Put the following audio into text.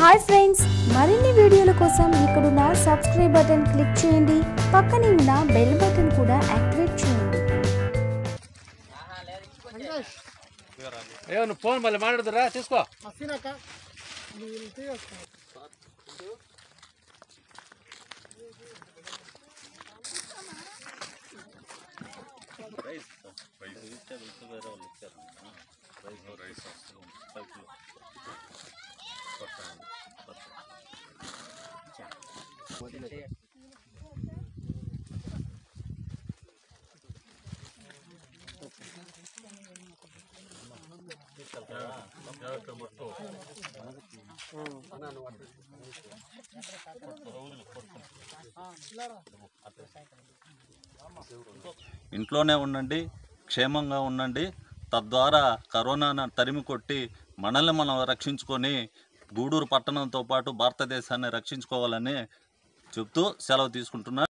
hi friends మరిన్ని వీడియోల కోసం ఇక్కడున్న సబ్స్క్రైబ్ బటన్ క్లిక్ చేయండి పక్కనే ఉన్న బెల్ బటన్ కూడా యాక్టివేట్ చేయండి ఏ నువ్వు ఫోన్ మళ్ళీ మాట్లాడుతురా తీసుకో వచ్చినాక వీళ్ళు తీయొస్తారు ఇంట్లోనే ఉండండి క్షేమంగా ఉండండి తద్వారా కరోనాను తరిమి కొట్టి మనల్ని మనం రక్షించుకొని గూడూరు పట్టణంతో పాటు భారతదేశాన్ని రక్షించుకోవాలని చెప్తూ సెలవు తీసుకుంటున్నా